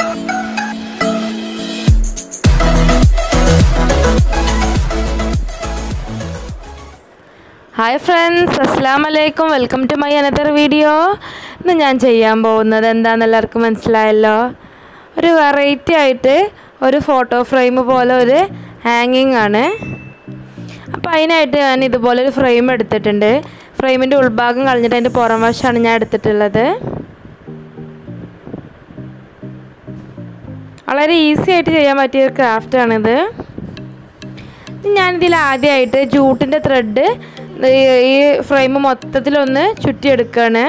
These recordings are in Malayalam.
ഹായ് ഫ്രണ്ട്സ് അസ്സാം വലൈക്കും welcome to my another video ഇന്ന് ഞാൻ ചെയ്യാൻ പോകുന്നത് എന്താണെന്ന് എല്ലാവർക്കും മനസ്സിലായല്ലോ ഒരു വെറൈറ്റി ആയിട്ട് ഒരു ഫോട്ടോ ഫ്രെയിം പോലെ ഒരു ഹാങ്ങിങ് ആണ് അപ്പോൾ അതിനായിട്ട് ഞാൻ ഇതുപോലെ ഒരു ഫ്രെയിം എടുത്തിട്ടുണ്ട് ഫ്രെയിമിൻ്റെ ഉൾഭാഗം കളഞ്ഞിട്ട് അതിൻ്റെ പുറം വശമാണ് ഞാൻ എടുത്തിട്ടുള്ളത് വളരെ ഈസി ആയിട്ട് ചെയ്യാൻ പറ്റിയ ഒരു ക്രാഫ്റ്റാണിത് ഞാനിതിൽ ആദ്യമായിട്ട് ജൂട്ടിൻ്റെ ത്രെഡ് ഈ ഫ്രെയിം മൊത്തത്തിലൊന്ന് ചുറ്റിയെടുക്കുകയാണ്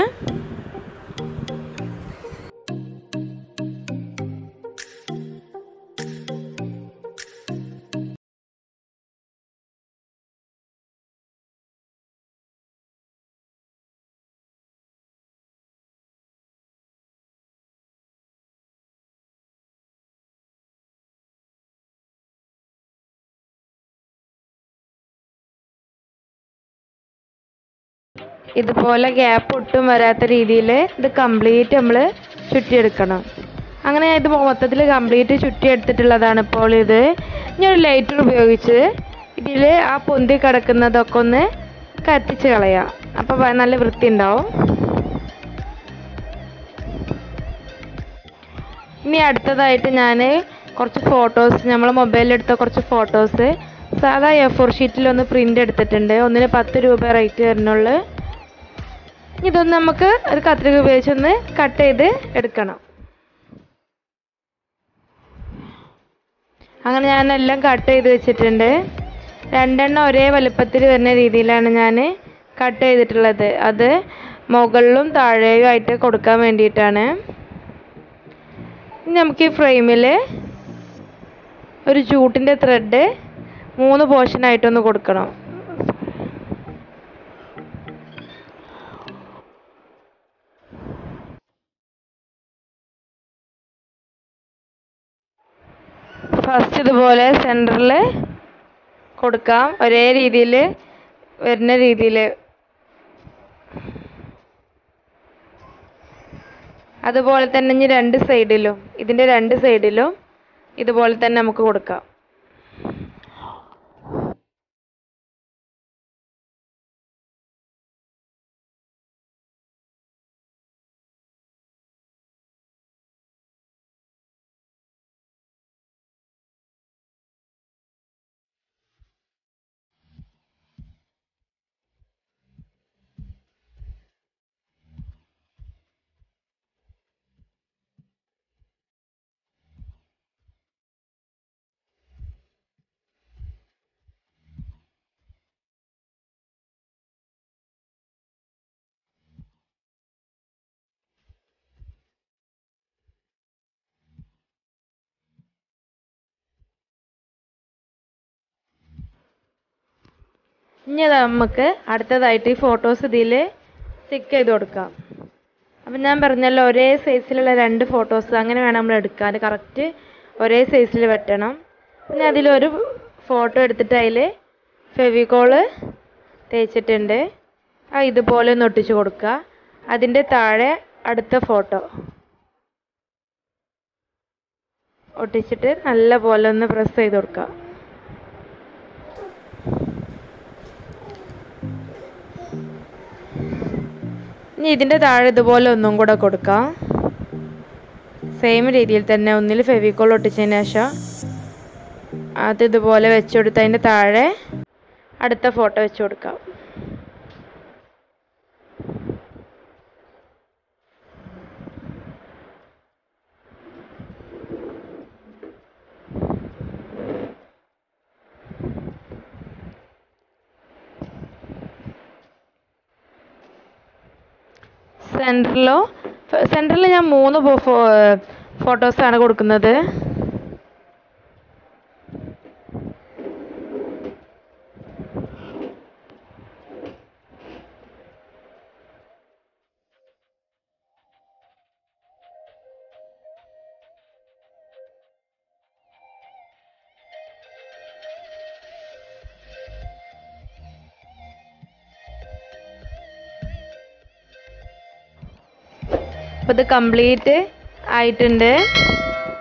ഇതുപോലെ ഗ്യാപ്പ് ഒട്ടും വരാത്ത രീതിയിൽ ഇത് കംപ്ലീറ്റ് നമ്മൾ ചുറ്റിയെടുക്കണം അങ്ങനെ ഇത് മൊത്തത്തിൽ കംപ്ലീറ്റ് ചുറ്റിയെടുത്തിട്ടുള്ളതാണ് ഇപ്പോൾ ഇത് ഇനി ഒരു ലൈറ്റർ ഉപയോഗിച്ച് ഇതിൽ ആ പൊന്തി കിടക്കുന്നതൊക്കെ ഒന്ന് കത്തിച്ച് കളയാം അപ്പോൾ നല്ല വൃത്തി ഉണ്ടാവും ഇനി അടുത്തതായിട്ട് ഞാൻ കുറച്ച് ഫോട്ടോസ് നമ്മൾ മൊബൈലിലെടുത്ത കുറച്ച് ഫോട്ടോസ് സാധാ എ ഫോർ ഷീറ്റിലൊന്ന് പ്രിൻ്റ് എടുത്തിട്ടുണ്ട് ഒന്നിന് പത്ത് രൂപ റേറ്റ് വരുന്നുള്ളൂ ഇതൊന്ന് നമുക്ക് ഒരു കത്രിക ഉപയോഗിച്ചൊന്ന് കട്ട് ചെയ്ത് എടുക്കണം അങ്ങനെ ഞാൻ എല്ലാം കട്ട് ചെയ്ത് വെച്ചിട്ടുണ്ട് രണ്ടെണ്ണം ഒരേ വലുപ്പത്തിൽ വരുന്ന രീതിയിലാണ് ഞാൻ കട്ട് ചെയ്തിട്ടുള്ളത് അത് മുകളിലും താഴെയും ആയിട്ട് കൊടുക്കാൻ വേണ്ടിയിട്ടാണ് ഇനി നമുക്ക് ഈ ഫ്രെയിമിൽ ഒരു ജൂട്ടിൻ്റെ ത്രെഡ് മൂന്ന് പോർഷനായിട്ടൊന്ന് കൊടുക്കണം ഫസ്റ്റ് ഇതുപോലെ സെൻറ്ററിൽ കൊടുക്കാം ഒരേ രീതിയിൽ വരുന്ന രീതിയിൽ അതുപോലെ തന്നെ ഇനി രണ്ട് സൈഡിലും ഇതിൻ്റെ രണ്ട് സൈഡിലും ഇതുപോലെ തന്നെ നമുക്ക് കൊടുക്കാം ഇനി അത് നമുക്ക് അടുത്തതായിട്ട് ഈ ഫോട്ടോസ് ഇതിൽ സ്റ്റിക്ക് ചെയ്ത് കൊടുക്കാം അപ്പം ഞാൻ പറഞ്ഞല്ലോ ഒരേ സൈസിലുള്ള രണ്ട് ഫോട്ടോസ് അങ്ങനെ വേണം നമ്മൾ എടുക്കാൻ കറക്റ്റ് ഒരേ സൈസിൽ വെട്ടണം പിന്നെ അതിലൊരു ഫോട്ടോ എടുത്തിട്ട് അതിൽ ഫെവിക്കോള് തേച്ചിട്ടുണ്ട് ആ ഇതുപോലെ ഒന്ന് ഒട്ടിച്ച് കൊടുക്കുക അതിൻ്റെ താഴെ അടുത്ത ഫോട്ടോ ഒട്ടിച്ചിട്ട് നല്ല പോലെ ഒന്ന് പ്രസ് ചെയ്ത് കൊടുക്കുക ഇനി ഇതിൻ്റെ താഴെ ഇതുപോലെ ഒന്നും കൂടെ കൊടുക്കാം സെയിം രീതിയിൽ തന്നെ ഒന്നിൽ ഫെവിക്കോൾ ഒട്ടിച്ചതിന് ശേഷം അത് ഇതുപോലെ വെച്ച് കൊടുത്ത് അതിൻ്റെ താഴെ അടുത്ത ഫോട്ടോ വെച്ച് കൊടുക്കാം സെൻറ്ററിലോ സെൻറ്ററിൽ ഞാൻ മൂന്ന് ഫോട്ടോസാണ് കൊടുക്കുന്നത് അപ്പോൾ ഇത് കംപ്ലീറ്റ് ആയിട്ടുണ്ട്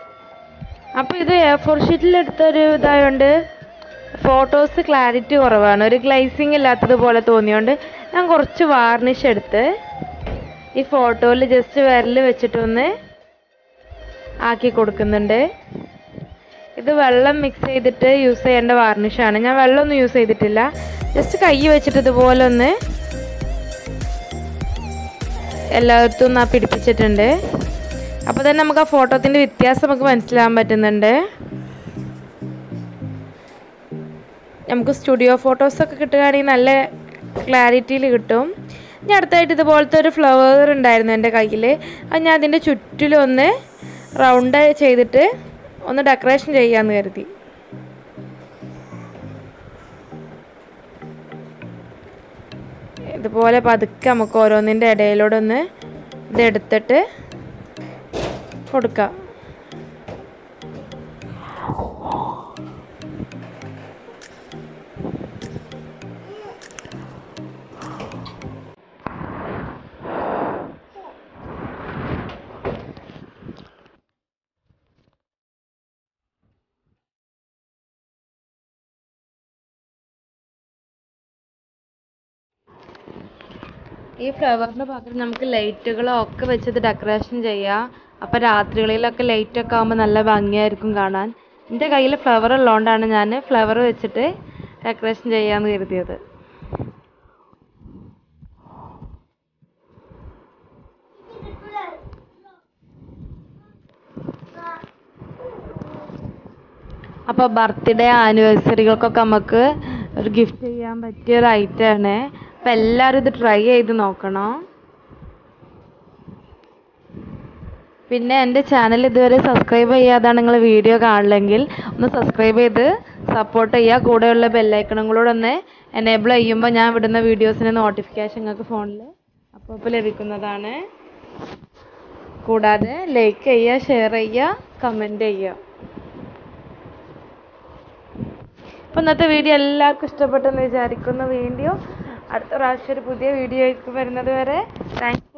അപ്പോൾ ഇത് എ ഫോർ ഷീറ്റിൽ എടുത്തൊരു ഇതായതുകൊണ്ട് ഫോട്ടോസ് ക്ലാരിറ്റി കുറവാണ് ഒരു ഗ്ലൈസിങ് ഇല്ലാത്തതുപോലെ തോന്നിയോണ്ട് ഞാൻ കുറച്ച് വാർണിഷ് എടുത്ത് ഈ ഫോട്ടോയിൽ ജസ്റ്റ് വിരൽ വെച്ചിട്ടൊന്ന് ആക്കി കൊടുക്കുന്നുണ്ട് ഇത് വെള്ളം മിക്സ് ചെയ്തിട്ട് യൂസ് ചെയ്യേണ്ട വാർണിഷാണ് ഞാൻ വെള്ളമൊന്നും യൂസ് ചെയ്തിട്ടില്ല ജസ്റ്റ് കൈ വെച്ചിട്ട് ഇതുപോലെ ഒന്ന് എല്ലായിടത്തും ഒന്ന് ആ പിടിപ്പിച്ചിട്ടുണ്ട് അപ്പോൾ തന്നെ നമുക്ക് ആ ഫോട്ടോത്തിൻ്റെ വ്യത്യാസം നമുക്ക് മനസ്സിലാകാൻ പറ്റുന്നുണ്ട് നമുക്ക് സ്റ്റുഡിയോ ഫോട്ടോസൊക്കെ കിട്ടുകയാണെങ്കിൽ നല്ല ക്ലാരിറ്റിയിൽ കിട്ടും ഞാൻ അടുത്തായിട്ട് ഇതുപോലത്തെ ഒരു ഫ്ലവർ ഉണ്ടായിരുന്നു എൻ്റെ കയ്യിൽ അത് ഞാൻ അതിൻ്റെ ചുറ്റിലൊന്ന് റൗണ്ട് ചെയ്തിട്ട് ഒന്ന് ഡെക്കറേഷൻ ചെയ്യാമെന്ന് കരുതി ഇതുപോലെ പതുക്കെ നമുക്ക് ഓരോന്നിൻ്റെ ഇടയിലൂടെ ഒന്ന് ഇതെടുത്തിട്ട് കൊടുക്കാം ഈ ഫ്ലവറിന് പകരം നമുക്ക് ലൈറ്റുകളോ ഒക്കെ വെച്ചത് ഡെക്കറേഷൻ ചെയ്യാം അപ്പോൾ രാത്രികളിലൊക്കെ ലൈറ്റൊക്കെ ആകുമ്പോൾ നല്ല ഭംഗിയായിരിക്കും കാണാൻ എൻ്റെ കയ്യിൽ ഫ്ലവർ ഉള്ളതുകൊണ്ടാണ് ഞാൻ ഫ്ലവർ വെച്ചിട്ട് ഡെക്കറേഷൻ ചെയ്യാമെന്ന് കരുതിയത് അപ്പോൾ ബർത്ത്ഡേ ആനിവേഴ്സറികൾക്കൊക്കെ നമുക്ക് ഒരു ഗിഫ്റ്റ് ചെയ്യാൻ പറ്റിയ ഒരു ഐറ്റമാണ് അപ്പോൾ എല്ലാവരും ഇത് ട്രൈ ചെയ്ത് നോക്കണം പിന്നെ എൻ്റെ ചാനൽ ഇതുവരെ സബ്സ്ക്രൈബ് ചെയ്യാതാണ് നിങ്ങൾ വീഡിയോ കാണില്ലെങ്കിൽ ഒന്ന് സബ്സ്ക്രൈബ് ചെയ്ത് സപ്പോർട്ട് ചെയ്യുക കൂടെയുള്ള ബെല്ലൈക്കണും കൂടെ ഒന്ന് എനേബിൾ ചെയ്യുമ്പോൾ ഞാൻ വിടുന്ന വീഡിയോസിൻ്റെ നോട്ടിഫിക്കേഷൻ നിങ്ങൾക്ക് ഫോണിൽ അപ്പോൾ അപ്പോൾ ലഭിക്കുന്നതാണ് കൂടാതെ ലൈക്ക് ചെയ്യുക ഷെയർ ചെയ്യുക കമൻറ്റ് ചെയ്യുക അപ്പോൾ ഇന്നത്തെ വീഡിയോ എല്ലാവർക്കും ഇഷ്ടപ്പെട്ടെന്ന് വിചാരിക്കുന്ന വീഡിയോ അടുത്ത പ്രാവശ്യം ഒരു പുതിയ വീഡിയോ വരുന്നത് വരെ താങ്ക്